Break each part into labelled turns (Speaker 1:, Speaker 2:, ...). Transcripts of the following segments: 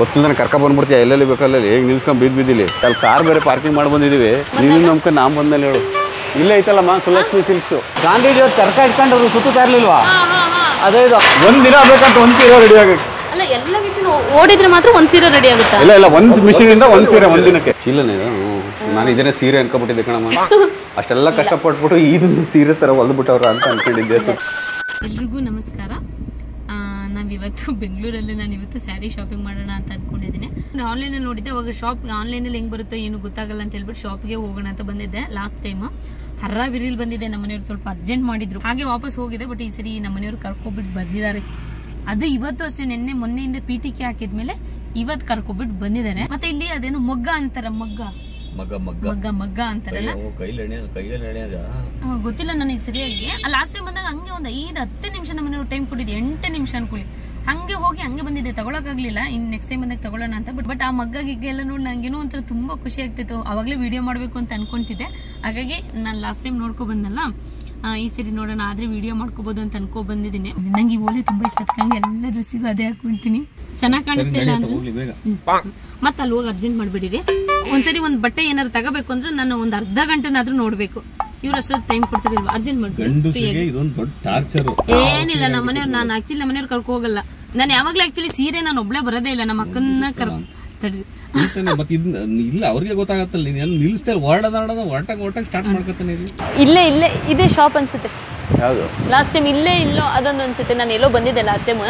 Speaker 1: ಗೊತ್ತಿಲ್ಲ ಕರ್ಕ ಬಂದ್ಬಿಡ್ತೀಯ ಎಲ್ಲೆಲ್ಲಿ ಬೇಕಲ್ಲ ಹೇಗೆ ನಿಲ್ಸ್ಕೊಂಡ್ ಬಿದ್ದು ಬಿದ್ದಿಲ್ಲಿ ಅಲ್ಲಿ ಕಾರ್ ಬೇರೆ ಪಾರ್ಕಿಂಗ್ ಮಾಡಿ ಬಂದಿದ್ದೀವಿ ನೀನು ನಮ್ಗೆ ನಾಮ್ ಬಂದ್ಮೇಲೆ ಹೇಳು ಇಲ್ಲೇ ಐತಲ್ಲಮ್ಮ ಸುಲಕ್ಷ್ಮಿ ಸಿಲ್ಕ್ಸು ಗಾಂಧೀಜಿ ಅವ್ರು ತರ್ಕ ಇಟ್ಕೊಂಡು ಅದು ಸುತ್ತಾ ಇರ್ಲಿಲ್ವಾ ಅದೇ ಇದು ಒಂದ್ ದಿನ ಬೇಕಂತ ಒಂದ್ ಸೀರೆ ರೆಡಿ ಆಗಕ್ಕೆ
Speaker 2: ಅಲ್ಲ ಎಲ್ಲ ಮಿಷನ್ ಓಡಿದ್ರೆ ಮಾತ್ರ ಒಂದ್ ಸೀರೆ ರೆಡಿ ಆಗುತ್ತಾ
Speaker 1: ಇಲ್ಲ ಇಲ್ಲ ಒಂದ್ ಮಿಷಿನ್ ಇಂದ ಒಂದ್ ಸೀರೆ ಒಂದ್ ದಿನಕ್ಕೆ ಚೀಲನೇ ಇದು? ಹ್ಮ್. ನಾನು ಇದನ್ನೇ ಸೀರೆ ಅನ್ಕೊಬಿಟ್ಟಿದ್ದೆ ಕಣಮ್ಮ ಅಷ್ಟೆಲ್ಲ ಕಷ್ಟಪಟ್ಬಿಟ್ಟು ಇದನ್ನ ಸೀರೆ ತರ ಹೊಲ್ದ್ಬಿಟ್ಟವ್ರ ಅಂತ ಅನ್ಕೊಂಡಿದ್ದೆ
Speaker 2: ಎಲ್ರಿಗೂ ನಮಸ್ಕಾರ ಆ, ನಾವಿವತ್ತು ಬೆಂಗಳೂರಲ್ಲಿ ನಾನು ಇವತ್ತು ಸ್ಯಾರಿ ಶಾಪಿಂಗ್ ಮಾಡೋಣ ಅಂತ ಅನ್ಕೊಂಡಿದ್ದೀನಿ ಆನ್ಲೈನಲ್ಲಿ ನೋಡಿದ್ದೆ ಅವಾಗ ಶಾಪ್ ಆನ್ಲೈನಲ್ಲಿ ಹೆಂಗ್ ಬರುತ್ತೋ ಏನು ಗೊತ್ತಾಗಲ್ಲ ಅಂತ ಹೇಳ್ಬಿಟ್ಟು ಶಾಪ್ಗೆ ಹೋಗೋಣ ಅಂತ ಬಂದಿದ್ದೆ ಲಾಸ್ಟ್ ಟೈಮ್ ಹರ್ರ ಬಿರಿಲ್ ಬಂದಿದ್ದೆ ನಮ್ಮನೆಯವ್ರು ಸ್ವಲ್ಪ ಅರ್ಜೆಂಟ್ ಮಾಡಿದ್ರು ಹಾಗೆ ವಾಪಸ್ ಹೋಗಿದೆ ಬಟ್ ಈ ಸರಿ ನಮ್ಮನೆಯವ್ರು ಕರ್ಕೊಬಿಟ್ಟು ಬಂದಿದ್ದಾರೆ ಅದು ಇವತ್ತು ಅಷ್ಟೇ ನಿನ್ನೆ ಮೊನ್ನೆಯಿಂದ ಪಿ ಟಿ ಕೆ ಹಾಕಿದ್ಮೇಲೆ ಇವತ್ತು ಕರ್ಕೊಬಿಟ್ಟು ಬಂದಿದ್ದಾರೆ ಮತ್ತೆ ಇಲ್ಲಿ ಅದೇನು ಮೊಗ್ಗ ಅಂತಾರ ಮೊಗ್ಗ
Speaker 3: ಮಗ ಮಗ್ಗ
Speaker 2: ಮಗ್ಗ ಮಗ್ಗ ಅಂತಾರಲ್ಲ
Speaker 3: ಓ, ಕೈಲಿ ಎಣೆ ಕೈಯಲ್ಲಿ ಎಣೆಯದ
Speaker 2: ಆ, ಗೊತ್ತಿಲ್ಲ ನನಗೆ ಸರಿಯಾಗಿ ಲಾಸ್ಟ್ ಟೈಮ್ ಬಂದಾಗ ಹಂಗೆ ಒಂದು ಐದು ಹತ್ತು ನಿಮಿಷ ನಮ್ಮನೆಯವ್ರು ಟೈಮ್ ಕೊಟ್ಟಿದ್ದೆ ಎಂಟು ನಿಮಿಷ ಅನ್ಕೊಳ್ಳಿ ಹಂಗೆ ಹೋಗಿ ಹಂಗೆ ಬಂದಿದ್ದೆ ತಗೊಳಕ್ಕಾಗ್ಲಿಲ್ಲ ಇನ್ ನೆಕ್ಸ್ಟ್ ಟೈಮ್ ಬಂದಾಗ ತಗೊಳ್ಳೋಣ ಅಂತ ಬಟ್ ಬಟ್ ಆ ಮಗ್ಗ ಗಿಗ್ಗ ಎಲ್ಲ ನೋಡಿ ನಂಗೇನೋ ಒಂಥರ ತುಂಬಾ ಖುಷಿ ಆಗ್ತಿತ್ತು ಅವಾಗಲೇ ವಿಡಿಯೋ ಮಾಡಬೇಕು ಅಂತ ಅನ್ಕೊಂತಿದ್ದೆ ಹಾಗಾಗಿ ನಾನು ಲಾಸ್ಟ್ ಟೈಮ್ ನೋಡ್ಕೊ ಬಂದಲ್ಲ ಆ, ಈ ಸರಿ ನೋಡೋಣ ಆದ್ರೆ ವಿಡಿಯೋ ಮಾಡ್ಕೋಬಹುದು ಅಂತ ಅನ್ಕೊ ಬಂದಿದ್ದೀನಿ ನಂಗೆ ಈ ಓಲೆ ತುಂಬಾ ಇಷ್ಟ ಹಂಗೆ ಎಲ್ಲ ಡ್ರೆಸ್ಸಿಗೂ ಅದೇ ಹಾಕೊಳ್ತೀನಿ ಚೆನ್ನಾಗಿ ಕಾಣಿಸ್ತಿಲ್ಲ ಅಂದ್ರೆ
Speaker 3: ಹೋಗ್ಲಿ ಬೇಗ
Speaker 2: ಮತ್ತೆ ಅಲ್ಲಿ ಹೋಗಿ ಅರ್ಜೆಂಟ್ ಮಾಡ್ಬಿಡಿರಿ ಒಂದ್ಸರಿ ಒಂದ್ ಬಟ್ಟೆ ಏನಾದ್ರು ತಗೋಬೇಕು ಅಂದ್ರೆ ನಾನು ಒಂದ್ ಅರ್ಧ ಗಂಟೆನಾದ್ರೂ ನೋಡ್ಬೇಕು ಇವ್ರು ಅಷ್ಟೊತ್ತು ಟೈಮ್ ಕೊಡ್ತಾರಿಲ್ವಾ ಅರ್ಜೆಂಟ್ ಮಾಡ್ಬಿಡಿ
Speaker 3: ಗಂಡಸಿಗೆ ಇದೊಂದು ದೊಡ್ಡ ಟಾರ್ಚರ್
Speaker 2: ಏನಿಲ್ಲ ನಮ್ಮ ಮನೆಯವ್ರು ನಾನು ಆಕ್ಚುಲಿ ನಮ್ಮ ಮನೆಯವ್ರು ಕರ್ಕೊ ಹೋಗಲ್ಲ ನಾನು ಯಾವಾಗ್ಲೂ ಆಕ್ಚುಲಿ ಸೀರೆ ನಾನು ಒಬ್ಳೆ ಬರೋದೇ ಇಲ್ಲ ನಮ್ಮ ಅಕ್ಕನ್ನ ಕರ್ ತಡ್ರಿ
Speaker 3: ಮತ್ತೆ ಇದನ್ನ ಇಲ್ಲ ಅವ್ರಿಗೆ ಗೊತ್ತಾಗತ್ತಲ್ಲ ನೀನು ನಿಲ್ಲಿಸ್ತಾ ಹೊರಡದ ಹೊರಟಾಗ ಹೊರಟಾಗ ಸ್ಟಾರ್ಟ್ ಮಾಡ್ಕೊತಾನೆ ಇಲ್ಲಿ
Speaker 2: ಇಲ್ಲೇ ಇಲ್ಲೇ ಇದೇ ಶಾಪ್ ಅನ್ಸುತ್ತೆ
Speaker 1: ಯಾವುದು
Speaker 2: ಲಾಸ್ಟ್ ಟೈಮ್ ಇಲ್ಲೇ ಇಲ್ಲೋ ಅದೊಂದು ಅನ್ಸುತ್ತೆ ನಾನು ಎಲ್ಲೋ ಬಂದಿದ್ದೆ ಲಾಸ್ಟ್ ಟೈಮ್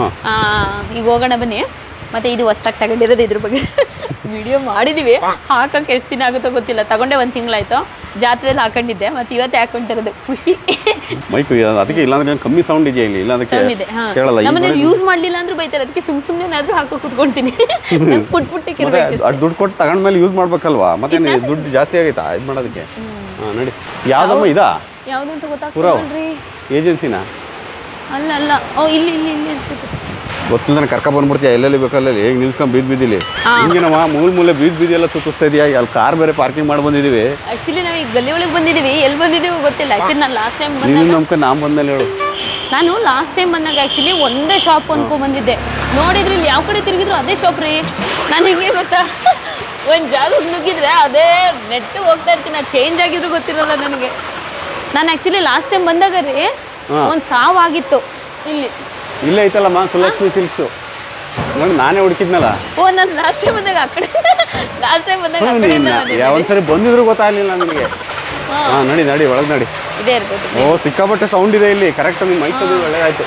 Speaker 1: ಹಾಂ
Speaker 2: ಈಗ ಹೋಗೋಣ ಬನ್ನಿ ಮತ್ತೆ ಇದು ಹೊಸ್ದಾಗಿ ತಗೊಂಡಿರೋದು ಇದ್ರ ಬಗ್ಗೆ ವಿಡಿಯೋ ಮಾಡಿದೀವಿ ಹಾಕಕ್ಕೆ ಎಷ್ಟು ದಿನ ಆಗುತ್ತೋ ಗೊತ್ತಿಲ್ಲ ತಗೊಂಡೆ ಒಂದು ತಿಂಗಳಾಯ್ತು ಜಾತ್ರೆಯಲ್ಲಿ ಹಾಕೊಂಡಿದ್ದೆ ಮತ್ತೆ ಇವತ್ತೇ ಹಾಕೊಂಡಿರೋದು ಖುಷಿ
Speaker 1: ಮೈಕ್ ಅದಕ್ಕೆ ಇಲ್ಲಾಂದ್ರೆ ಏನ್ ಕಮ್ಮಿ ಸೌಂಡ್ ಇದೆಯಾ ಇಲ್ಲಿ ಇಲ್ಲಾಂದ್ರೆ
Speaker 2: Sound ಇದೆ ಹಾ
Speaker 1: ಕೇಳಲ್ಲ ಈಗ
Speaker 2: ನಮ್ಮನೇಲಿ ಯೂಸ್ ಮಾಡ್ಲಿಲ್ಲ ಅಂದ್ರೆ ಬೈತಾರೆ ಅದಕ್ಕೆ ಸುಮ್ ಸುಮ್ಮನೆ ಹಾಕೋ ಕುತ್ಕೊಂತೀನಿ ನಂಗ್ ಪುಟ್ ಪುಟ್ಟಿಗೆ
Speaker 1: ಮತ್ತೆ
Speaker 2: ಇರ್ಬೇಕು
Speaker 1: ಅದು ದುಡ್ಡು ಕೊಟ್ಟು ತಗೊಂಡ್ಮೇಲೆ ಯೂಸ್ ಮಾಡ್ಬೇಕಲ್ವಾ ಮತ್ತೆ ನೀ ದುಡ್ಡು ಜಾಸ್ತಿ ಆಗೈತಾ ಇದು ಮಾಡೋದಕ್ಕೆ ಹಾಂ ನೋಡಿ ಯಾವ್ದಮ್ಮ ಇದಾ
Speaker 2: ಯಾವ್ದು ಅಂತ
Speaker 1: ಪುರಾವ್.
Speaker 2: ಗೊತ್ತಾಗ್ತಲ್ರಿ
Speaker 1: ಏಜೆನ್ಸಿನಾ
Speaker 2: ಅಲ್ಲ ಅಲ್ಲ ಓ ಇಲ್ಲಿ ಇಲ್ಲಿ ಇಲ್ಲಿ ಅನ್ಸುತ್ತೆ
Speaker 1: ಗೊತ್ತಿಲ್ಲ ಕರ್ಕ ಬಂದ್ಬಿಡ್ತೀಯ ಎಲ್ಲೆಲ್ಲಿ ಬೇಕಲ್ಲ ಹೇಗೆ ನಿಲ್ಸ್ಕೊಂಡ್ ಬಿದ್ದು ಬಿದ್ದಿಲ್ಲಿ ಹಿಂಗೇನಮ್ಮ ಮೂಲ ಮೂಲೆ ಬೀದ್ ಬೀದಿ ಎಲ್ಲ ಸುತ್ತಿಸ್ತಾ ಇದೆಯಾ ಅಲ್ಲಿ ಕಾರ್ ಬೇರೆ ಪಾರ್ಕಿಂಗ್ ಮಾಡಿ ಬಂದಿದ್ದೀವಿ
Speaker 2: ಆಕ್ಚುಲಿ ನಾವು ಈಗ ಗಲ್ಲಿ ಒಳಗೆ ಬಂದಿದೀವಿ ಎಲ್ಲಿ ಬಂದಿದೀವಿ ಗೊತ್ತಿಲ್ಲ ಆಕ್ಚುಲಿ ನಾನು ಲಾಸ್ಟ್ ಟೈಮ್
Speaker 1: ನೀನು
Speaker 2: ಬಂದಾಗ
Speaker 1: ನಮ್ಗೆ ನಾಮ್ ಬಂದ್ಮೇಲೆ ಹೇಳು
Speaker 2: ನಾನು ಲಾಸ್ಟ್ ಟೈಮ್ ಬಂದಾಗ ಆಕ್ಚುಲಿ ಒಂದೇ ಶಾಪ್ ಅನ್ಕೊ ಬಂದಿದ್ದೆ ನೋಡಿದ್ರೆ ಇಲ್ಲಿ ಯಾವ ಕಡೆ ತಿರುಗಿದ್ರು ಅದೇ ಶಾಪ್ ರೀ ನಾನು ಹಿಂಗೆ ಗೊತ್ತಾ ಒಂದು ಜಾಗಕ್ಕೆ ನುಗ್ಗಿದ್ರೆ ಅದೇ ನೆಟ್ಟು ಹೋಗ್ತಾ ಇರ್ತೀನಿ ಅದು ಚೇಂಜ್ ಆಗಿದ್ರು ಗೊತ್ತಿರಲ್ಲ ನನಗೆ ನಾನು ಆಕ್ಚುಲಿ ಲಾಸ್ಟ್ ಟೈಮ್ ಬಂದಾಗ ರೀ
Speaker 1: ಹಾ.
Speaker 2: ಒಂದು ಸಾವಾಗಿತ್ತು ಇಲ್ಲಿ
Speaker 1: ಇಲ್ಲೇ ಐತಲ್ಲಮ್ಮ ಸುಲಕ್ಷ್ಮಿ ಸಿಲ್ಕ್ಸು ನೋಡಿ ನಾನೇ ಹುಡುಕಿದ್ನಲ್ಲ
Speaker 2: ಓ ನಾನು ಲಾಸ್ಟ್ ಟೈಮ್ ಬಂದಾಗ ಆ ಕಡೆ ಲಾಸ್ಟ್ ಟೈಮ್ ಬಂದಾಗ ಆ ಕಡೆಯಿಂದ ಬಂದಿದ್ದೆ.
Speaker 1: ಒಂದ್ಸರಿ ಬಂದಿದ್ರು ಗೊತ್ತಾಗ್ಲಿಲ್ಲ ನನಗೆ ಹಾಂ ನಡಿ ನಡಿ ಒಳಗೆ ನಡಿ
Speaker 2: ಇದೇ ಇರ್ಬೋದು
Speaker 1: ಓ ಸಿಕ್ಕಾಪಟ್ಟೆ ಸೌಂಡ್ ಇದೆ ಇಲ್ಲಿ ಕರೆಕ್ಟ್ ನಿಮ್ಮ ಮೈಕ್ ತೆಗೆದು ಒಳ್ಳೆದಾಯ್ತು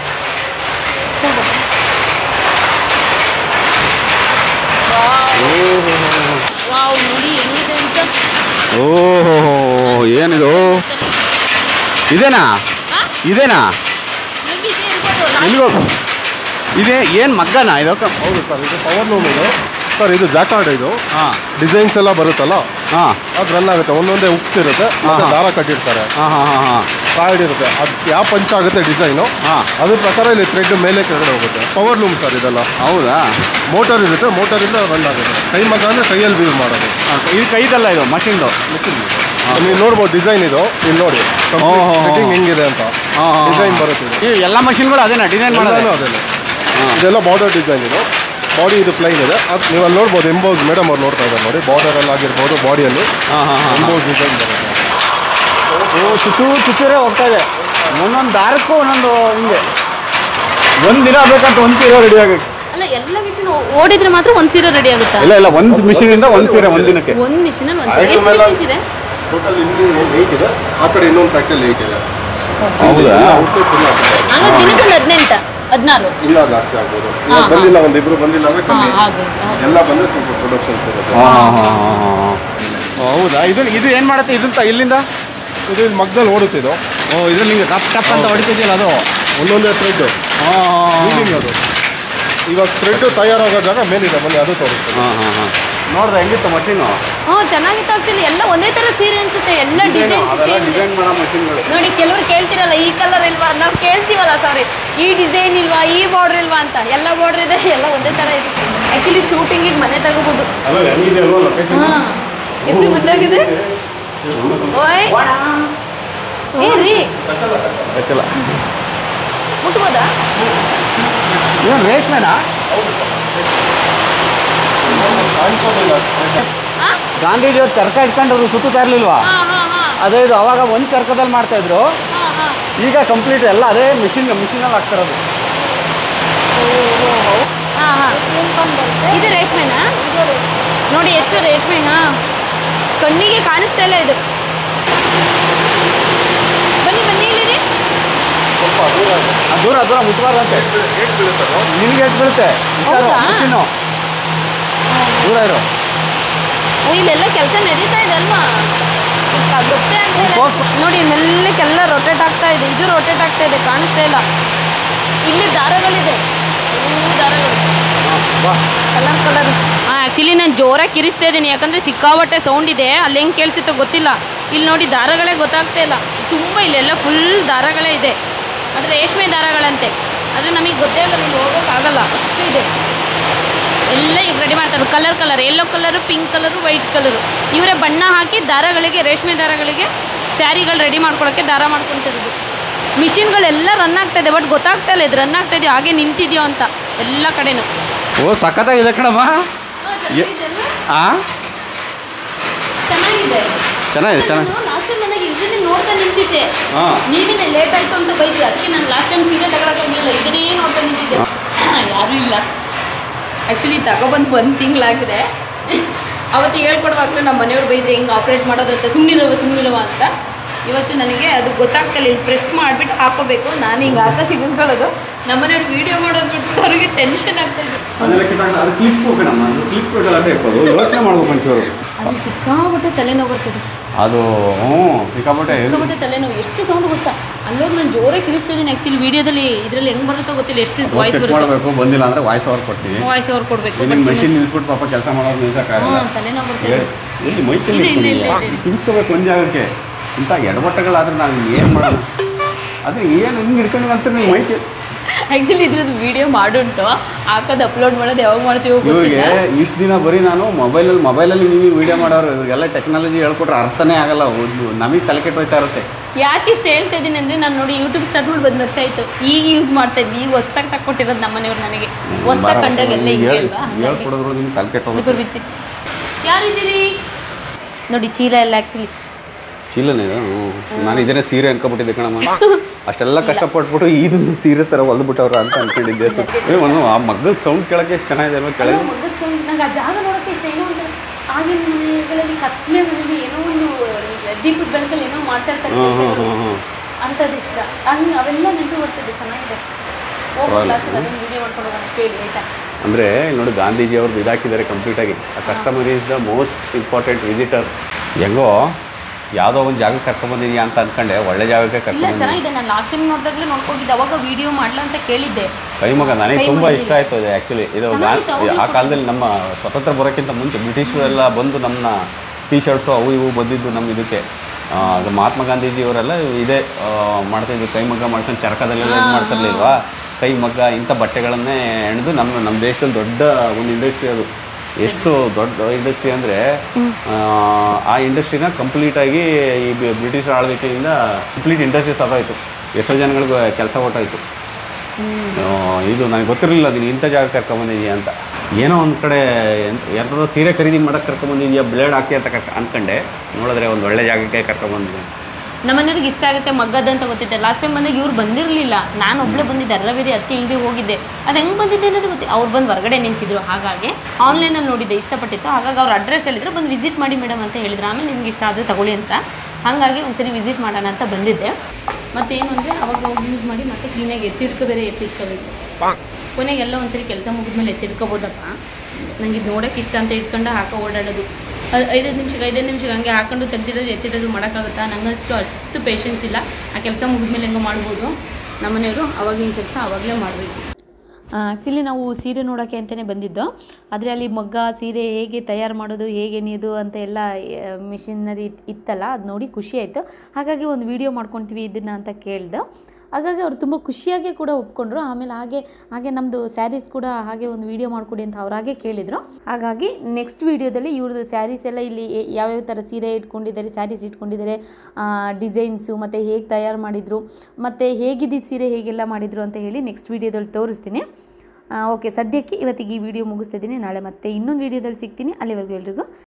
Speaker 2: ವಾವ್ ನೋಡಿ ಹೆಂಗಿದೆ ಅಂತ
Speaker 1: ಓಹೋ ಏನಿದು ಇದೇನಾ ಇದೇನಾ
Speaker 2: maybe ಇದೇ ಇರ್ಬೋದು. ನಾನ್-
Speaker 1: ಎಲ್ಲಿಗೋ ಇದೇ ಏನು ಮಗ್ಗನಾ ಇದು
Speaker 4: ಹೌದು ಸರ್ ಇದು ಪವರ್ ಲೂಮ್ ಇದು ಸರ್ ಇದು ಜಾಕಾರ್ಡ್ ಇದು
Speaker 1: ಹಾಂ
Speaker 4: ಡಿಸೈನ್ಸ್ ಎಲ್ಲ ಬರುತ್ತಲ್ಲ
Speaker 1: ಹಾಂ
Speaker 4: ಅದು ರನ್ ಆಗುತ್ತೆ ಒಂದೊಂದೇ ಉಕ್ಸ್ ಇರುತ್ತೆ ಮತ್ತೆ ದಾರ ಕಟ್ಟಿರ್ತಾರೆ
Speaker 1: ಹಾಂ ಹಾಂ ಹಾಂ ಹಾಂ
Speaker 4: ಕಾರ್ಡ್ ಇರುತ್ತೆ ಅದು ಯಾವ ಪಂಚ ಆಗುತ್ತೆ ಡಿಸೈನು
Speaker 1: ಹಾ.
Speaker 4: ಅದ್ರ ಪ್ರಕಾರ ಇಲ್ಲಿ ಥ್ರೆಡ್ ಮೇಲೆ ಕೆಳಗಡೆ ಹೋಗುತ್ತೆ ಪವರ್ ಲೂಮ್ ಸರ್ ಇದೆಲ್ಲ
Speaker 1: ಹೌದಾ
Speaker 4: ಮೋಟರ್ ಇರುತ್ತೆ ಮೋಟರಿಂದ ರನ್ ಆಗುತ್ತೆ ಕೈ ಮಗ ಅಂದರೆ ಕೈಯಲ್ಲಿ ವೀವ್ ಮಾಡೋದು
Speaker 1: ಇದು ಕೈದಲ್ಲ ಇದು ಮಷಿನ್ದು
Speaker 4: ನೀವು ನೋಡ್ಬೋದು ಡಿಸೈನ್ ಇದು ಇಲ್ಲಿ ನೋಡಿ
Speaker 1: ಓ, ಹೋ, ಹೋ.
Speaker 4: ಫಿಟ್ಟಿಂಗ್ ಹೆಂಗಿದೆ ಅಂತ
Speaker 1: ಹಾ, ಹಾ,
Speaker 4: ಡಿಸೈನ್
Speaker 1: ಹಾ.
Speaker 4: ಬರುತ್ತೆ ಇದು
Speaker 1: ಈ ಎಲ್ಲ ಮಷಿನ್ಗಳು ಅದೇನಾ ಡಿಸೈನ್ ಮಾಡೋದು
Speaker 4: ಎಲ್ಲಾನು ಅದೇನೆ ಇದೆಲ್ಲ ಬಾರ್ಡರ್ ಡಿಸೈನ್ ಇದು ಬಾಡಿ ಇದು ಪ್ಲೈನ್ ಇದೆ ಅದು ನೀವು ಅಲ್ಲಿ ನೋಡ್ಬೋದು ಎಂಬೋಸ್ ಮೇಡಮ್ ಅವ್ರು ನೋಡ್ತಾ ಇದ್ದಾರೆ ನೋಡಿ ಬಾರ್ಡರಲ್ಲಿ ಆಗಿರ್ಬೋದು ಬಾಡಿಯಲ್ಲಿ
Speaker 1: ಹಾಂ ಹಾಂ ಹಾಂ
Speaker 4: ಎಂಬೋಸ್ ಡಿಸೈನ್ ಬರುತ್ತೆ
Speaker 1: ಓ ಚುಚ್ಚೂರು ಚುಚ್ಚೂರೇ ಹೋಗ್ತಾ ಇದೆ ಒಂದೊಂದು ದಾರಕ್ಕೂ ಒಂದೊಂದು ಹಿಂಗೆ ಒಂದು ದಿನ ಬೇಕಂತ ಒಂದು ಸೀರೆ ರೆಡಿ ಆಗಕ್ಕೆ
Speaker 2: ಅಲ್ಲ ಎಲ್ಲ ಮಿಷನ್ ಓಡಿದ್ರೆ ಮಾತ್ರ ಒಂದ್ ಸೀರೆ ರೆಡಿ ಆಗುತ್ತಾ
Speaker 1: ಇಲ್ಲ ಇಲ್ಲ ಒಂದು ಮಿಷಿನಿಂದ ಒಂದು ಸೀರೆ ಒಂದು ದಿನಕ್ಕೆ
Speaker 2: ಒಂದ್ ಮಿಷನ್ ಅಲ್ಲಿ ಒಂದ್ ಸೀರೆ ಎಷ್ಟು ಮಿಷನ್ಸ್ ಇದೆ
Speaker 4: ಟೋಟಲ್ ಇಲ್ಲಿ ಒಂದು ಏಯ್ಟ್ ಇದೆ ಆ ಕಡೆ ಇನ್ನೊಂದು ಫ್ಯಾಕ್ಟ್ರಿಯಲ್ಲಿ ಏಯ್ಟ್ ಇದೆ
Speaker 1: ಹೌದಾ
Speaker 4: ಔಟ್ಪುಟ್ ಫುಲ್ ಆಗ್ತದೆ
Speaker 2: ಹಂಗಾದ್ರೆ ದಿನಕ್ಕೆ ಒಂದು ಹದಿನೆಂಟು ಹದಿನಾರು
Speaker 4: ಇಲ್ಲ ಜಾಸ್ತಿ ಆಗ್ಬೋದು ಇವಾಗ ಬಂದಿಲ್ಲ ಒಂದಿಬ್ರು ಬಂದಿಲ್ಲ ಅಂದ್ರೆ
Speaker 2: ಹಾ
Speaker 4: ಕಮ್ಮಿ
Speaker 2: ಆಗ್ಬೋದು ಆಗ್ಬೋದು.
Speaker 4: ಎಲ್ಲ ಬಂದ್ರೆ ಸ್ವಲ್ಪ ಪ್ರೊಡಕ್ಷನ್ಸ್ ಇರುತ್ತೆ
Speaker 1: ಹಾಂ ಹಾಂ ಹಾಂ ಹೌದಾ ಇದು ಇದು ಏನು ಮಾಡುತ್ತೆ ಇದನ್ನ ಇಲ್ಲಿಂದ
Speaker 4: ಇದು ಇಲ್ಲಿ ಮಗ್ದಲ್ಲಿ ಓಡುತ್ತಿದ್ದು
Speaker 1: ಓ ಇದ್ರಲ್ಲಿ ಹಿಂಗೆ ಟಪ್ ಟಪ್ ಅಂತ ಹೊಡಿತಿದೆಯಲ್ಲ ಅದು
Speaker 4: ಒಂದೊಂದೇ ಥ್ರೆಡ್
Speaker 1: ಹಾಂ
Speaker 4: ವೀಲಿಂಗ್ ಅದು ಇವಾಗ ಥ್ರೆಡ್ ತಯಾರಾಗೋ ಜಾಗ ಮೇಲಿದೆ ಬನ್ನಿ ಅದು ತೋರಿಸ್ತೀನಿ
Speaker 1: ಹಾಂ ಹಾಂ ಹಾಂ ನೋಡ್ದೆ ಹೆಂಗಿತ್ತು ಮಷೀನು
Speaker 2: ಹ್ಞೂ ಚೆನ್ನಾಗಿತ್ತು ಆಕ್ಚುಲಿ ಎಲ್ಲ ಒಂದೇ ತರ ಸೀರೆ ಅನ್ಸುತ್ತೆ ಎಲ್ಲ ಡಿಸೈನ್
Speaker 1: ಅದೆಲ್ಲ ಡಿಸೈನ್ ಮಾಡೋ ಮಷಿನ್ಗಳು
Speaker 2: ನೋಡಿ ಕೆಲವರು ಕೇಳ್ತಿರಲ್ಲ ಈ ಕಲರ್ ಇಲ್ವಾ ನಾವು ಕೇಳ್ತೀವಲ್ಲ ಸಾರಿ ಈ ಡಿಸೈನ್ ಇಲ್ವಾ ಈ ಬಾರ್ಡರ್ ಇಲ್ವಾ ಅಂತ ಎಲ್ಲ ಬಾರ್ಡರ್ ಇದೆ ಎಲ್ಲ ಒಂದೇ ತರ ಇದೆ ಆಕ್ಚುಲಿ ಶೂಟಿಂಗಿಗೆ ಮನೆ ತಗೋಬಹುದು
Speaker 1: ಅಲ್ಲ ಹೆಂಗಿದೆ ಅಲ್ವಾ ಲೊಕೇಶನ್
Speaker 2: ಹಾ ಎಷ್ಟು ಮುದ್ದಾಗಿದೆ ಓಯ್ ಏ ರೀ
Speaker 1: ಗೊತ್ತಿಲ್ಲ
Speaker 2: ಮುಟ್ಬೋದಾ
Speaker 1: ಏನು ರೇಷ್ಮೆನಾ
Speaker 2: ಆ?
Speaker 1: ಗಾಂಧೀಜಿಯವ್ರು ಚರ್ಕ ಇಟ್ಕೊಂಡ್ರು ಸುತ್ತುತ್ತಾ ಇರ್ಲಿಲ್ವಾ
Speaker 2: ಹಾ ಹಾ ಹಾ
Speaker 1: ಅದೇ ಇದು ಅವಾಗ ಒಂದು ಚರ್ಕದಲ್ಲಿ ಮಾಡ್ತಾ ಇದ್ರು
Speaker 2: ಹಾ ಹಾ
Speaker 1: ಈಗ ಕಂಪ್ಲೀಟ್ ಎಲ್ಲ ಅದೇ ಮಿಷಿನ್ ಮಿಷಿನಲ್ಲಿ ಹಾಕ್ತಿರೋದು
Speaker 2: ಹಾ ಹಾ ಇದು ರೇಷ್ಮೆನಾ ನೋಡಿ ಎಷ್ಟು ರೇಷ್ಮೆನಾ ಕಣ್ಣಿಗೆ ಕಾಣಿಸ್ತಾ ಇಲ್ಲ ಇದು ಬನ್ನಿ ಬನ್ನಿ ಇಲ್ಲಿರಿ
Speaker 1: ಆ, ದೂರ ದೂರ ಮುಟ್ಬಾರ್ದಂತೆ ನಿನ್ಗೆ ಎಷ್ಟು ಬೀಳುತ್ತೆ
Speaker 2: ಹೌದಾ?
Speaker 1: ಮಿಷಿನ್ನು ದೂರ ಇರು
Speaker 2: ಓ, ಇಲ್ಲೆಲ್ಲ ಕೆಲಸ ನಡೀತಾ ಇದೆ ಅಲ್ವಾ ಕ- ಗೊತ್ತೇ ಆಗ್ತಾ ಇಲ್ಲ. ನೋಡಿ ಮೆಲ್ಲಕ್ಕೆಲ್ಲ ರೊಟೇಟ್ ಆಗ್ತಾ ಇದೆ ಇದು ರೊಟೇಟ್ ಆಗ್ತಾ ಇದೆ ಕಾಣಿಸ್ತಾ ಇಲ್ಲ ಇಲ್ಲಿ ದಾರಗಳಿದೆ ಇವು ದಾರಗಳು
Speaker 1: ಬಾ
Speaker 2: ಕಲರ್ ಕಲರ್ ಆ್ಯಕ್ಚುಲಿ ನಾನು ಜೋರಾಗಿ ಕಿರಿಸ್ತಾ ಇದ್ದೀನಿ ಯಾಕಂದರೆ ಸಿಕ್ಕಾಬಟ್ಟೆ ಸೌಂಡ್ ಇದೆ ಅಲ್ಲಿ ಹೆಂಗೆ ಕೇಳಿಸುತ್ತೋ ಗೊತ್ತಿಲ್ಲ ಇಲ್ಲಿ ನೋಡಿ ದಾರಗಳೇ ಗೊತ್ತಾಗ್ತಾ ಇಲ್ಲ ತುಂಬ ಇಲ್ಲೆಲ್ಲ ಫುಲ್ ದಾರಗಳೇ ಇದೆ ಅದು ರೇಷ್ಮೆ ದಾರಗಳಂತೆ ಆದರೆ ನಮಗೆ ಗೊತ್ತೇ ಆಗಲ್ಲ ಇಲ್ಲಿ ಹೋಗೋಕ್ಕಾಗಲ್ಲ ಅಷ್ಟು ಇದೆ ಎಲ್ಲ ಈಗ ರೆಡಿ ಮಾಡ್ತಾರೆ colour colour yellow colour pink colour white colour ಇವರೇ ಬಣ್ಣ ಹಾಕಿ ದಾರಗಳಿಗೆ ರೇಷ್ಮೆ ದಾರಗಳಿಗೆ ಸ್ಯಾರಿಗಳು ರೆಡಿ ಮಾಡ್ಕೊಳಕ್ಕೆ ದಾರ ಮಾಡ್ಕೊತಿರೋದು ಮಿಷಿನ್ಗಳೆಲ್ಲ ರನ್ ಆಗ್ತಾ ಇದೆ ಬಟ್ ಗೊತ್ತಾಗ್ತಾ ಇಲ್ಲ ಇದು ರನ್ ಆಗ್ತಾ ಇದೆಯೋ ಹಾಗೆ ನಿಂತಿದೆಯೋ ಅಂತ ಎಲ್ಲ ಕಡೆನೂ
Speaker 1: ಓ ಸಖತ್ತಾಗಿದೆ ಕಣಮ್ಮ ಎ- ಆ
Speaker 2: ಚೆನ್ನಾಗಿದೆ
Speaker 1: ಚೆನ್ನಾಗಿದೆ ಚೆನ್ನಾಗಿ
Speaker 2: ಲಾಸ್ಟ್ ಟೈಮ್ ನನಗೆ ಇದನ್ನೇ ನೋಡ್ತಾ ನಿಂತಿದ್ದೆ
Speaker 1: ಹಾಂ
Speaker 2: ನೀವೇನೆ ಲೇಟ್ ಆಯ್ತು ಅಂತ ಬೈದ್ರಿ ಅದಕ್ಕೆ ನಾನು ಲಾಸ್ಟ್ ಟೈಮ್ ಸೀರೆ ತಗೊಳಕ್ ಹೋಗಿಲ್ಲ ಇದನ್ನೇ ನೋಡ್ತಾ ನಿಂತಿದ್ದೆ ಯಾರೂ ಇಲ್ಲ ಆ್ಯಕ್ಚುಲಿ ತಗೊಬಂದು ಒಂದು ತಿಂಗಳಾಗಿದೆ ಅವತ್ತು ಹೇಳ್ಕೊಡುವಾಗ ನಮ್ಮ ಮನೆಯವ್ರು ಬೈದ್ರೆ ಹೆಂಗೆ ಆಪ್ರೇಟ್ ಮಾಡೋದು ಅಂತ ಸುಮ್ಮನಿರವ ಸುಮ್ಮನಿರವ ಅಂತ ಇವತ್ತು ನನಗೆ ಅದು ಗೊತ್ತಾಗ್ತಿಲ್ಲ ಇಲ್ಲಿ ಪ್ರೆಸ್ ಮಾಡಿಬಿಟ್ಟು ಹಾಕೋಬೇಕು ನಾನು ಹಿಂಗೆ ಹಾಕ ಸಿಗಿಸ್ಕೊಳ್ಳೋದು ನಮ್ಮ ಮನೆಯವ್ರು ವೀಡಿಯೋ ಮಾಡೋದು ಬಿಟ್ಬಿಟ್ಟು ಅವ್ರಿಗೆ ಟೆನ್ಷನ್ ಆಗ್ತಾಯಿದೆ
Speaker 1: ಅದೆಲ್ಲ ಕಿತ್ತಾಗ ಅದು ಕ್ಲಿಪ್ ಕಣಮ್ಮ ಅದು ಕ್ಲಿಪ್ ಗಲಾಟೆ ಇಪ್ಪದು ಯೋಚನೆ ಮಾಡ್ಬೇಕು ಒಂಚೂರು
Speaker 2: ಅದು ಸಿಕ್ಕಾಬಿಟ್ಟೆ ತಲೆನೋವು ಬರ್ತದೆ
Speaker 1: ಅದು ಹ್ಞೂ ಸಿಕ್ಕಾಪಟ್ಟೆ
Speaker 2: ಸಿಕ್ಕಾಪಟ್ಟೆ ತಲೆನೋವು ಎಷ್ಟು ಸೌಂಡ್ ಗೊತ್ತಾ ಅಲ್ಲೋಗಿ ನಾನು ಜೋರಾಗಿ ಕಿರಿಸ್ತಿದ್ದೀನಿ ಆ್ಯಕ್ಚುಲಿ ವಿಡಿಯೋದಲ್ಲಿ ಇದರಲ್ಲಿ ಹೆಂಗೆ ಬರುತ್ತೋ ಗೊತ್ತಿಲ್ಲ ಎಷ್ಟು ವಾಯ್ಸ್
Speaker 1: ಚೆಕ್
Speaker 2: ಬರುತ್ತೆ
Speaker 1: ಮಾಡಬೇಕು ಬಂದಿಲ್ಲ ಅಂದರೆ ವಾಯ್ಸ್ ಓವರ್ ಕೊಡ್ತೀವಿ
Speaker 2: ವಾಯ್ಸ್ ಅವ್ರು ಕೊಡಬೇಕು
Speaker 1: ಇಲ್ಲಿ ಮಷಿನ್ ನಿಲ್ಸ್ಬಿಟ್ಟು ಪಾಪ ಕೆಲಸ ಮಾಡೋದು ನಿಲ್ಸಕ್ಕಾಗಲ್ಲ
Speaker 2: ಹಾಂ ತಲೆನೋವು ಬರ್ತದೆ
Speaker 1: ಹೇಳಿ ಎಲ್ಲಿ ಮೈಕಲ್ಲಿ
Speaker 2: ಇಲ್ಲ, ಇಲ್ಲ, ಇಲ್ಲ, ಇಲ್ಲ.
Speaker 1: ಸಿಗಿಸ್ಕೋಬೇಕು ಒಂದು ಜಾಗಕ್ಕೆ ಇಂಥ ಎಡವಟ್ಟಗಳಾದ್ರೆ ನಾವು ಏನು ಮಾಡೋಣ ಅದೇ ಏನು ಹಿಂಗೆ ಹಿಡ್ಕೊಂಡು ಅಂತ ನೀವು ಮೈಕೆ
Speaker 2: ಆ್ಯಕ್ಚುಲಿ ಇದ್ರದ್ದು ವಿಡಿಯೋ ಮಾಡುಂಟು ಹಾಕೋದು ಅಪ್ಲೋಡ್ ಮಾಡೋದು ಯಾವಾಗ ಮಾಡ್ತೀವೋ
Speaker 1: ಇವ್ರಿಗೆ
Speaker 2: ಗೊತ್ತಿಲ್ಲ
Speaker 1: ಇಷ್ಟು ದಿನ ಬರೀ ನಾನು ಮೊಬೈಲಲ್ಲಿ ಮೊಬೈಲಲ್ಲಿ ನೀವು ವಿಡಿಯೋ ಮಾಡೋರು ಇವ್ರಿಗೆಲ್ಲ ಟೆಕ್ನಾಲಜಿ ಹೇಳ್ಕೊಟ್ರೆ ಅರ್ಥನೇ ಆಗಲ್ಲ ಒಂದು ನಮಗೆ ತಲೆ ಕೆಟ್ಟೋಯ್ತಾ ಇರುತ್ತೆ
Speaker 2: ಯಾಕೆ ಇಷ್ಟು ಹೇಳ್ತಾ ಇದ್ದೀನಿ ಅಂದರೆ ನಾನು ನೋಡಿ ಯೂಟ್ಯೂಬ್ ಸ್ಟಾರ್ಟ್ ಮಾಡಿ ಒಂದು ವರ್ಷ ಆಯಿತು ಈಗ ಯೂಸ್ ಮಾಡ್ತಾ ಇದ್ವಿ ಈಗ ಹೊಸ್ದಾಗಿ ತಕ್ಕೊಟ್ಟಿರೋದು ನಮ್ಮ ಮನೆಯವ್ರು ನನಗೆ ಹೊಸ್ದಾಗಿ ಕಂಡಾಗೆಲ್ಲ ಹಿಂಗೆ ಅಲ್ವಾ ಹಾಗಾಗಿ
Speaker 1: ಹೇಳ್ಕೊಡಿದ್ರು ನಿಮ್ಗೆ ತಲೆ ಕೆಟ್ಟೋಗುತ್ತೆ
Speaker 2: ಸ್ಲಿಪ್ಪರ್ ಬಿಚ್ಚಿ ಯಾರಿದ್ದೀರಿ ನೋಡಿ ಚೀಲ ಎಲ್ಲ ಆ್ಯಕ್ಚುಲಿ
Speaker 1: ಚೀಲನೇ ಇದು? ಹ್ಞೂ ನಾನು ಇದನ್ನೇ ಸೀರೆ ಅನ್ಕೊಬಿಟ್ಟಿದ್ದೆ ಕಣಮ್ಮ ಅಷ್ಟೆಲ್ಲ ಕಷ್ಟಪಟ್ಬಿಟ್ಟು ಇದನ್ನು ಸೀರೆ ಥರ ಹೊಲ್ದ್ಬಿಟ್ಟವ್ರ ಅಂತ ಅನ್ಕೊಂಡಿದ್ದೆ ಏ ಒಂದು ಆ ಮಗ್ಗದ ಸೌಂಡ್ ಕೇಳೋಕ್ಕೆ ಎಷ್ಟು ಚೆನ್ನಾಗಿದೆ ಅಲ್ವಾ ಕೆಳಗೆ
Speaker 2: ಮಗದ ಸೌಂಡ್ ನಂಗೆ ಆ ಜಾಗ ನೋಡೋಕ್ಕೆ ಇಷ್ಟ ಏನೋ ಒಂದು ಆಗಿನ ಮನೆಗಳಲ್ಲಿ ಕತ್ಲೆ ಮನೇಲಿ ಏನೋ ಒಂದು ದೀಪದ ಬೆಳಕಲ್ಲಿ ಏನೋ ಮಾಡ್ತಾ ಇರ್ತಾರೆ
Speaker 1: ಹ್ಞೂ ಹ್ಞೂ
Speaker 2: ಕೆಲ್ಸಗಳು.
Speaker 1: ಹ್ಞೂ ಹ್ಞೂ
Speaker 2: ಅಂಥದ್ದು ಇಷ್ಟ ಹಂಗೆ ಅವೆಲ್ಲ ನೆನಪು ಬರ್ತಿದೆ ಚೆನ್ನಾಗಿದೆ ಹೋಗೋ ಕ್ಲಾಸಿಗೆ ಅದನ್ನು ವಿಡಿಯೋ ಮಾಡ್ಕೊಂಡು ಹೋಗೋಣ ಕೇಳಿ ಆಯ್ತಾ
Speaker 1: ಅಂದರೆ ನೋಡಿ ಗಾಂಧೀಜಿ ಅವ್ರದ್ದು ಇದಾಕಿದ್ದಾರೆ ಕಂಪ್ಲೀಟಾಗಿ ಆ customer is the most important visitor ಹೆಂಗೋ ಯಾವುದೋ ಒಂದು ಜಾಗಕ್ಕೆ ಕರ್ಕೊಂಬಂದಿದ್ಯಾ ಅಂತ ಅನ್ಕೊಂಡೆ ಒಳ್ಳೆ ಜಾಗಕ್ಕೆ
Speaker 2: ಇಲ್ಲ
Speaker 1: ಕರ್ಕೊಂಬಂದಿ
Speaker 2: ಚೆನ್ನಾಗಿದೆ ನಾನು ಲಾಸ್ಟ್ ಟೈಮ್ ನೋಡಿದಾಗಲೇ ನೋಡ್ಕೋಗಿದ್ದೆ ಅವಾಗ ವಿಡಿಯೋ ಮಾಡ್ಲಾ ಅಂತ ಕೇಳಿದ್ದೆ
Speaker 1: ಕೈ ಮಗ ನನಗೆ
Speaker 2: ಕೈ
Speaker 1: ತುಂಬ
Speaker 2: ಮಗ
Speaker 1: ಇಷ್ಟ ಆಯಿತು ಇದು ಆ್ಯಕ್ಚುಲಿ ಇದು ಗಾ-
Speaker 2: ಚೆನ್ನಾಗಿತ್ತು, ಅವಾಗ್ಲೂ
Speaker 1: ಆ ಕಾಲದಲ್ಲಿ ನಮ್ಮ ಸ್ವತಂತ್ರ ಬರೋಕ್ಕಿಂತ ಮುಂಚೆ ಬ್ರಿಟಿಷರು ಎಲ್ಲ ಬಂದು ನಮ್ಮ ಟೀ ಶರ್ಟ್ಸು ಅವು ಇವು ಬಂದಿದ್ದು ನಮ್ಮ ಇದಕ್ಕೆ ಆ, ಅದು ಮಹಾತ್ಮ ಗಾಂಧೀಜಿ ಅವರೆಲ್ಲ ಇದೇ ಆ, ಮಾಡ್ತಾಯಿದ್ರು ಕೈ ಮಗ್ಗ ಮಾಡ್ಕೊಂಡು ಚರಕದಲ್ಲೆಲ್ಲ ಇದು ಮಾಡ್ತಿರ್ಲಿಲ್ವಾ ಕೈ ಮಗ್ಗ ಇಂಥ ಬಟ್ಟೆಗಳನ್ನೇ ಹೆಣ್ದು ನಮ್ಮ ನಮ್ಮ ದೇಶದಲ್ಲಿ ದೊಡ್ಡ ಒಂದು ಇಂಡಸ್ಟ್ರಿ ಅದು ಎಷ್ಟು ದೊಡ್ಡ ಇಂಡಸ್ಟ್ರಿ ಅಂದರೆ ಆ ಇಂಡಸ್ಟ್ರಿನ ಕಂಪ್ಲೀಟಾಗಿ ಈ ಬಿ- ಬ್ರಿಟಿಷ್ ಆಳ್ವಿಕೆಯಿಂದ ಕಂಪ್ಲೀಟ್ ಇಂಡಸ್ಟ್ರಿ ಸತ್ತೋಯ್ತು ಎಷ್ಟೋ ಜನಗಳಿಗೆ ಕೆಲಸ ಹೊರ್ಟೋಯ್ತು ಆ, ಇದು ನನಗೆ ಗೊತ್ತಿರಲಿಲ್ಲ ನೀನು ಇಂಥ ಜಾಗ ಕರ್ಕೊಂಬಂದಿದ್ಯಾ ಅಂತ ಏನೋ ಒಂದು ಕಡೆ ಯಾರ್ದೋ ಸೀರೆ ಖರೀದಿ ಮಾಡೋಕ್ಕೆ ಕರ್ಕೊಂಬಂದಿದ್ಯಾ ಬ್ಲೇಡ್ ಹಾಕಿ ಅಂತ ಕರ್ಕ ಅಂದ್ಕೊಂಡೆ ನೋಡಿದ್ರೆ ಒಂದು ಒಳ್ಳೆ ಜಾಗಕ್ಕೆ ಕರ್ಕೊಂಬಂದಿದ್ದೆ
Speaker 2: ನಮ್ಮ ಮನೆಯವ್ರಿಗೆ ಇಷ್ಟ ಆಗುತ್ತೆ ಮಗ್ಗದ ಅಂತ ಗೊತ್ತಿದೆ ಲಾಸ್ಟ್ ಟೈಮ್ ಬಂದಾಗ ಇವ್ರು ಬಂದಿರಲಿಲ್ಲ ನಾನು ಒಬ್ಬಳೇ ಬಂದಿದ್ದೆ ಅರ್ರವೇರಿ ಹತ್ತಿ ಇಳ್ದು ಹೋಗಿದ್ದೆ ಅದು ಹೆಂಗೆ ಬಂದಿದ್ದೆ ಅನ್ನೋದು ಗೊತ್ತಿಲ್ಲ ಅವ್ರು ಬಂದು ಹೊರಗಡೆ ನಿಂತಿದ್ರು ಹಾಗಾಗಿ ಆನ್ಲೈನಲ್ಲಿ ನೋಡಿದ್ದೆ ಇಷ್ಟಪಟ್ಟಿತ್ತು ಹಾಗಾಗಿ ಅವ್ರ ಅಡ್ರೆಸ್ ಹೇಳಿದ್ರು ಬಂದು ವಿಸಿಟ್ ಮಾಡಿ ಮೇಡಮ್ ಅಂತ ಹೇಳಿದ್ರು ಆಮೇಲೆ ನಿಮ್ಗೆ ಇಷ್ಟ ಆದರೆ ತಗೊಳ್ಳಿ ಅಂತ ಹಾಗಾಗಿ ಒಂದ್ಸರಿ ವಿಸಿಟ್ ಮಾಡೋಣ ಅಂತ ಬಂದಿದ್ದೆ ಮತ್ತೇನು ಅಂದರೆ ಅವಾಗ ಹೋಗಿ ಯೂಸ್ ಮಾಡಿ ಮತ್ತೆ ಕ್ಲೀನಾಗಿ ಎತ್ತಿಡ್ಕೊ ಬೇರೆ ಎತ್ತಿಡ್ಕೋಬೇಕು ಕೊನೆಗೆಲ್ಲ ಒಂದ್ಸರಿ ಕೆಲಸ ಮುಗಿದ್ಮೇಲೆ ಎತ್ತಿಡ್ಕೋಬೋದಪ್ಪ ನಂಗೆ ಇದು ನೋಡೋಕೆ ಇಷ್ಟ ಅಂತ ಇಟ್ಕೊಂಡು ಹಾಕೋ ಓಡಾಡೋದು ಅ- ಐದೈದು ನಿಮಿಷಕ್ಕೆ ಐದೈದು ನಿಮಿಷಕ್ಕೆ ಹಂಗೆ ಹಾಕೊಂಡು ತೆಗ್ದಿಡೋದು ಎತ್ತಿಡೋದು ಮಾಡೋಕ್ಕಾಗುತ್ತಾ ನಂಗಷ್ಟು ಅಷ್ಟು ಪೇಷನ್ಸ್ ಇಲ್ಲ ಆ ಕೆಲಸ ಮುಗಿದ್ಮೇಲೆ ಹೆಂಗೋ ಮಾಡ್ಬೋದು ನಮ್ಮನೆಯವರು ಅವಾಗಿನ ಕೆಲಸ ಆವಾಗಲೇ ಮಾಡಬೇಕು ಆ್ಯಕ್ಚುಲಿ ನಾವು ಸೀರೆ ನೋಡೋಕ್ಕೆ ಅಂತಲೇ ಬಂದಿದ್ದು ಆದರೆ ಅಲ್ಲಿ ಮಗ್ಗ ಸೀರೆ ಹೇಗೆ ತಯಾರು ಮಾಡೋದು ಹೇಗೆ ಎಣಿಯೋದು ಅಂತ ಎಲ್ಲ ಮಿಷಿನರಿ ಇತ್ತಲ್ಲ ಅದು ನೋಡಿ ಖುಷಿ ಆಯಿತು ಹಾಗಾಗಿ ಒಂದು ವಿಡಿಯೋ ಮಾಡ್ಕೊತೀವಿ ಇದನ್ನು ಅಂತ ಕೇಳ್ದೆ ಹಾಗಾಗಿ ಅವ್ರು ತುಂಬ ಖುಷಿಯಾಗಿ ಕೂಡ ಒಪ್ಕೊಂಡ್ರು ಆಮೇಲೆ ಹಾಗೆ ಹಾಗೆ ನಮ್ಮದು ಸ್ಯಾರೀಸ್ ಕೂಡ ಹಾಗೆ ಒಂದು ವಿಡಿಯೋ ಮಾಡಿಕೊಡಿ ಅಂತ ಅವ್ರು ಹಾಗೆ ಕೇಳಿದರು ಹಾಗಾಗಿ ನೆಕ್ಸ್ಟ್ ವಿಡಿಯೋದಲ್ಲಿ ಇವ್ರದ್ದು ಸ್ಯಾರೀಸ್ ಎಲ್ಲ ಇಲ್ಲಿ ಏ- ಯಾವ್ಯಾವ ಥರ ಸೀರೆ ಇಟ್ಕೊಂಡಿದ್ದಾರೆ ಸ್ಯಾರೀಸ್ ಇಟ್ಕೊಂಡಿದ್ದಾರೆ ಡಿಸೈನ್ಸು ಮತ್ತು ಹೇಗೆ ತಯಾರು ಮಾಡಿದರು ಮತ್ತು ಹೇಗಿದ್ದಿದ್ದು ಸೀರೆ ಹೇಗೆಲ್ಲ ಮಾಡಿದರು ಅಂತ ಹೇಳಿ ನೆಕ್ಸ್ಟ್ ವಿಡಿಯೋದಲ್ಲಿ ತೋರಿಸ್ತೀನಿ ಓಕೆ ಸದ್ಯಕ್ಕೆ ಇವತ್ತಿಗೆ ಈ ವಿಡಿಯೋ ಮುಗಿಸ್ತಿದ್ದೀನಿ ನಾಳೆ ಮತ್ತೆ ಇನ್ನೊಂದು ವಿಡಿಯೋದಲ್ಲಿ ಸಿಗ್ತೀನಿ ಅಲ್ಲಿವರೆಗೂ ಎಲ್ರಿಗೂ